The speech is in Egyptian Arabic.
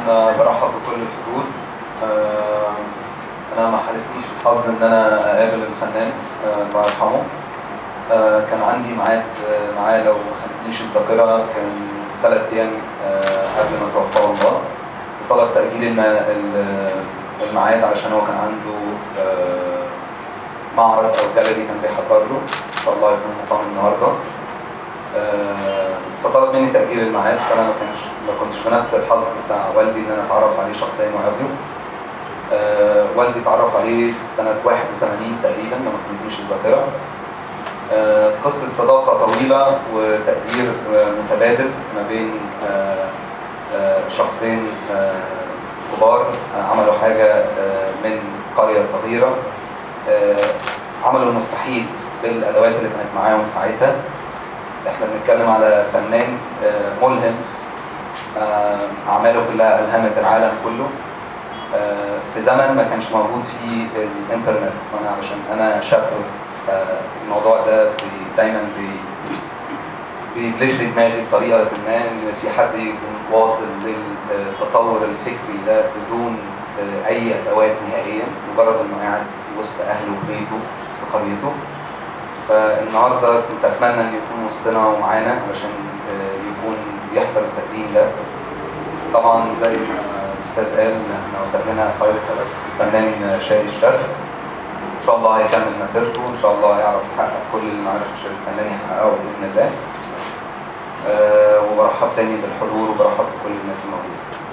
آه، برحب بكل الحضور آه، انا ما حالفنيش الحظ ان انا اقابل الفنان آه، الله يرحمه آه، كان عندي ميعاد آه، معاه لو ما خانتنيش الذاكره كان ثلاث ايام آه، قبل ما توفاه الله وطلب تاجيل الم- ال- الميعاد علشان هو كان عنده آه، معرض او جاليري كان بيحضر له ان شاء الله يكون مقام النهارده آه، فطلب مني تأجيل الميعاد فأنا ما كانش ما كنتش بنفس الحظ بتاع والدي إن أنا أتعرف عليه شخصيا وأقابله. آه، والدي اتعرف عليه في سنة 81 تقريبا لو ما خانتنيش الذاكرة. آه، قصة صداقة طويلة وتقدير آه، متبادل ما بين آه، آه، شخصين آه، كبار آه، عملوا حاجة آه، من قرية صغيرة آه، عملوا المستحيل بالأدوات اللي كانت معاهم ساعتها احنا بنتكلم على فنان آه، ملهم آه، اعماله كلها الهمت العالم كله آه، في زمن ما كانش موجود فيه الانترنت وانا علشان انا شاب فالموضوع ده بي- دايما بي بيبلش لي دماغي بطريقه ما ان في حد يكون واصل للتطور الفكري ده بدون آه، اي ادوات نهائيا مجرد انه قاعد وسط اهله في بيته في قريته فالنهارده كنت اتمنى ان يكون وسطنا ومعانا علشان آه، يكون يحضر التكريم ده بس طبعا زي ما الاستاذ قال احنا وصلنا خير سبب الفنان شادي الشرق ان شاء الله هيكمل مسيرته ان شاء الله هيعرف يحقق كل اللي ما عرفش الفنان يحققه باذن الله آه، وبرحب تاني بالحضور وبرحب بكل الناس الموجوده